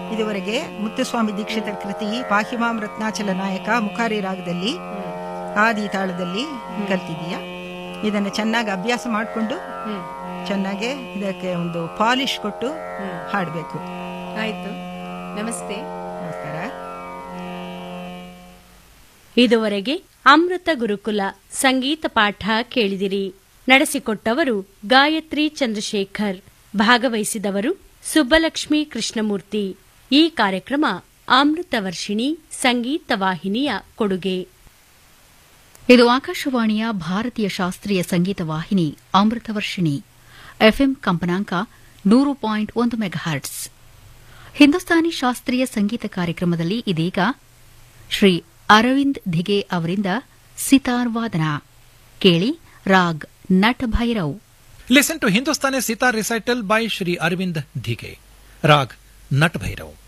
ಇದುವರೆಗೆ ಮುತ್ತುಸ್ವಾಮಿ ದೀಕ್ಷಿತರ ಕೃತಿ ಪಾಹಿಮಾಂ ರತ್ನಾಚಲ ನಾಯಕ ಮುಖಾರಿ ರಾಗದಲ್ಲಿ ಆದಿ ತಾಳದಲ್ಲಿ ಕಲ್ತಿದೀಯಾ ಇದನ್ನು ಚೆನ್ನಾಗಿ ಅಭ್ಯಾಸ ಮಾಡಿಕೊಂಡು ಚೆನ್ನಾಗಿ ಇದಕ್ಕೆ ಒಂದು ಪಾಲಿಶ್ ಕೊಟ್ಟು ಹಾಡಬೇಕು ಆಯ್ತು ನಮಸ್ತೆ ನಮಸ್ಕಾರ ಇದುವರೆಗೆ ಅಮೃತ ಗುರುಕುಲ ಸಂಗೀತ ಪಾಠ ಕೇಳಿದಿರಿ ನಡೆಸಿಕೊಟ್ಟವರು ಗಾಯತ್ರಿ ಚಂದ್ರಶೇಖರ್ ಭಾಗವಹಿಸಿದವರು ಸುಬ್ಬಲಕ್ಷ್ಮಿ ಕೃಷ್ಣಮೂರ್ತಿ ಈ ಕಾರ್ಯಕ್ರಮ ಅಮೃತ ವರ್ಷಿಣಿ ಸಂಗೀತ ವಾಹಿನಿಯ ಕೊಡುಗೆ ಇದು ಆಕಾಶವಾಣಿಯ ಭಾರತೀಯ ಶಾಸ್ತ್ರೀಯ ಸಂಗೀತ ವಾಹಿನಿ ಅಮೃತವರ್ಷಿಣಿ ಎಫ್ಎಂ ಕಂಪನಾಂಕ ನೂರು ಪಾಯಿಂಟ್ ಒಂದು ಮೆಗಾಹರ್ಟ್ಸ್ ಹಿಂದೂಸ್ತಾನಿ ಶಾಸ್ತ್ರೀಯ ಸಂಗೀತ ಕಾರ್ಯಕ್ರಮದಲ್ಲಿ ಇದೀಗ ಶ್ರೀ ಅರವಿಂದ್ ಧಿಗೆ ಅವರಿಂದ ಸಿತಾರ್ ವಾದನ ಕೇಳಿ ರಾಗ್ ನಟ Bhairav Listen to Hindustani Sitar recital by Shri Arvind Dhige. Rag Nat Bhairav.